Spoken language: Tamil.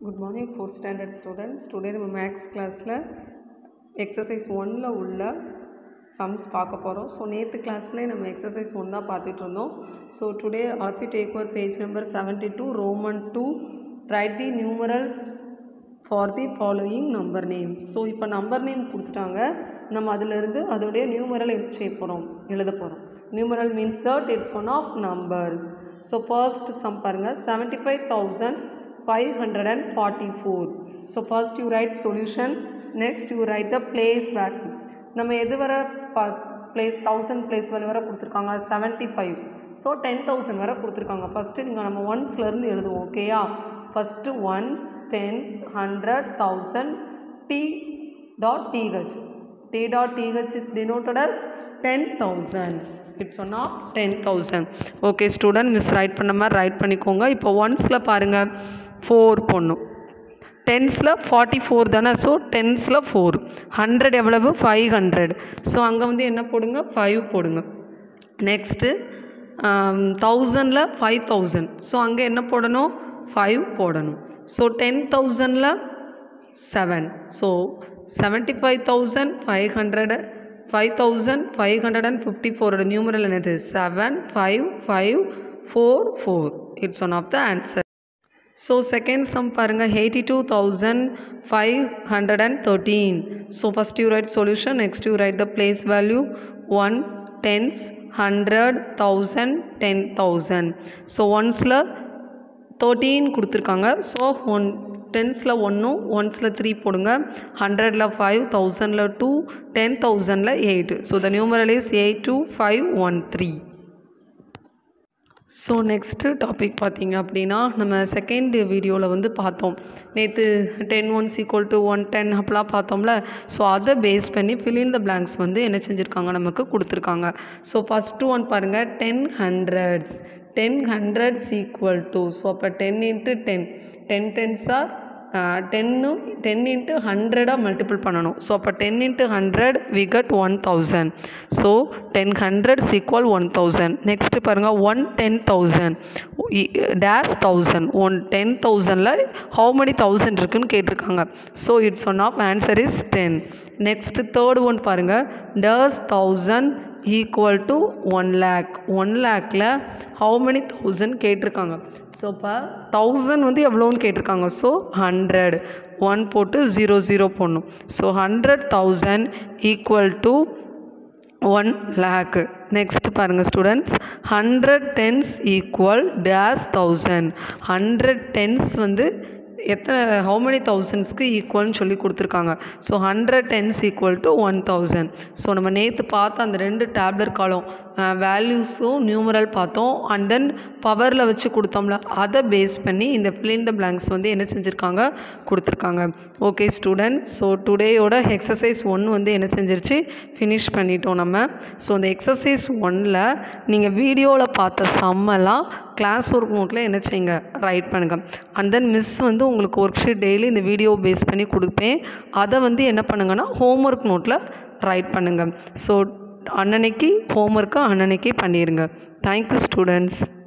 good morning fourth standard students today நம்ம மேக்ஸ் கிளாஸில் எக்ஸசைஸ் ஒன்னில் உள்ள சம்ஸ் பார்க்க போகிறோம் ஸோ நேற்று கிளாஸ்லேயே நம்ம எக்ஸசைஸ் ஒன் தான் பார்த்துட்டு இருந்தோம் ஸோ டுடே ஆல்ஃபி take over page number seventy two roman two write the numerals for the following number name so இப்போ நம்பர் நேம் கொடுத்துட்டாங்க நம்ம அதிலிருந்து அதோடைய நியூமரல் செய்ய போகிறோம் எழுத போகிறோம் numeral means that it's one of numbers so first sum பாருங்கள் seventy five thousand five hundred and forty four so first you write solution next you write the place value நம்ம எது வர ப ப்ளே தௌசண்ட் பிளேஸ் வேல்யூ வர கொடுத்துருக்காங்க seventy five so ten thousand வர கொடுத்துருக்காங்க ஃபஸ்ட்டு நீங்கள் நம்ம ஒன்ஸ்லேருந்து எழுதுவோம் ஓகேயா first ones tens hundred thousand T dot TH T dot TH is denoted as ten thousand it's one of ten thousand okay student miss write பண்ண மாதிரி ரைட் பண்ணிக்கோங்க இப்போ ஒன்ஸில் பாருங்கள் ஃபோர் பொண்ணும் டென்ஸில் ஃபார்ட்டி ஃபோர் தானே ஸோ டென்ஸில் ஃபோர் ஹண்ட்ரட் எவ்வளவு ஃபைவ் ஹண்ட்ரட் ஸோ அங்கே வந்து என்ன போடுங்க ஃபைவ் போடுங்க நெக்ஸ்ட்டு தௌசண்டில் ஃபைவ் தௌசண்ட் ஸோ அங்கே என்ன போடணும் ஃபைவ் போடணும் ஸோ டென் தௌசண்டில் seven so seventy five thousand five hundred five thousand five hundred and fifty ஃபோரோட நியூமரல் என்னது seven five five four four it's one of the answer so second sum பாருங்கள் eighty two thousand five hundred and thirteen so first you write solution next you write the place value one tens hundred thousand ten thousand so ஒன்ஸில் தேர்ட்டீன் கொடுத்துருக்காங்க ஸோ ஒன் டென்ஸில் ஒன்றும் ஒன்ஸில் த்ரீ போடுங்க ஹண்ட்ரடில் ஃபைவ் தௌசண்டில் டூ டென் தௌசண்டில் eight so the numeral is eight two five one three so next topic பார்த்தீங்க அப்படின்னா நம்ம செகண்ட் வீடியோவில் வந்து பார்த்தோம் நேற்று ten ones equal to one ten அப்படிலாம் பார்த்தோம்ல ஸோ அதை பேஸ் பண்ணி ஃபில் த பிளாங்க்ஸ் வந்து என்ன செஞ்சுருக்காங்க நமக்கு கொடுத்துருக்காங்க ஸோ ஃபஸ்ட்டு ஒன் பாருங்கள் ten hundreds ten hundreds equal to so அப்போ டென் இன்ட்டு டென் டென் டென்ஸாக டென்னு டென் இன்ட்டு ஹண்ட்ரடாக மல்டிபிள் பண்ணணும் ஸோ அப்போ ten into hundred we cut one thousand so ten hundreds equal one thousand next பாருங்கள் one ten thousand dash thousand one ten தௌசண்டில் ஹவு மெனி தௌசண்ட் இருக்குன்னு கேட்டிருக்காங்க so it's one of answer is ten next third one பாருங்கள் dash thousand equal to one lakh one லேக்கில் ஹவு மெனி தௌசண்ட் கேட்டிருக்காங்க ஸோ இப்போ தௌசண்ட் வந்து எவ்வளோன்னு கேட்டிருக்காங்க ஸோ ஹண்ட்ரட் ஒன் போட்டு ஜீரோ ஜீரோ போடணும் so hundred thousand equal to one lakh next பாருங்கள் students hundred tens equal dash thousand hundred tens வந்து எத்தனை ஹவு மெனி தௌசண்ட்ஸ்க்கு ஈக்குவல்னு சொல்லி கொடுத்துருக்காங்க so hundred tens equal to one thousand so நம்ம நேற்று பார்த்த அந்த ரெண்டு டேப்லர் காலம் வேல்யூஸும் நியூமரல் பார்த்தோம் அண்ட் தென் பவரில் வச்சு கொடுத்தோம்ல அதை பேஸ் பண்ணி இந்த ஃபில் த பிளாங்க்ஸ் வந்து என்ன செஞ்சுருக்காங்க கொடுத்துருக்காங்க ஓகே ஸ்டூடெண்ட் ஸோ டுடேயோட எக்ஸசைஸ் ஒன் வந்து என்ன செஞ்சிருச்சு ஃபினிஷ் பண்ணிட்டோம் நம்ம ஸோ அந்த எக்ஸசைஸ் ஒன்னில் நீங்கள் வீடியோவில் பார்த்த சம்மெல்லாம் கிளாஸ் ஒர்க் நோட்டில் என்ன செய்யுங்க ரைட் பண்ணுங்கள் அண்ட் தென் மிஸ் வந்து உங்களுக்கு ஒர்க் ஷீட் டெய்லி இந்த வீடியோ பேஸ் பண்ணி கொடுப்பேன் அதை வந்து என்ன பண்ணுங்கன்னா ஹோம்ஒர்க் நோட்டில் ரைட் பண்ணுங்கள் ஸோ அன்னன்னைக்கு ஹோம்ஒர்க்கை அன்னன்னைக்கே பண்ணிடுங்க தேங்க்யூ ஸ்டூடெண்ட்ஸ்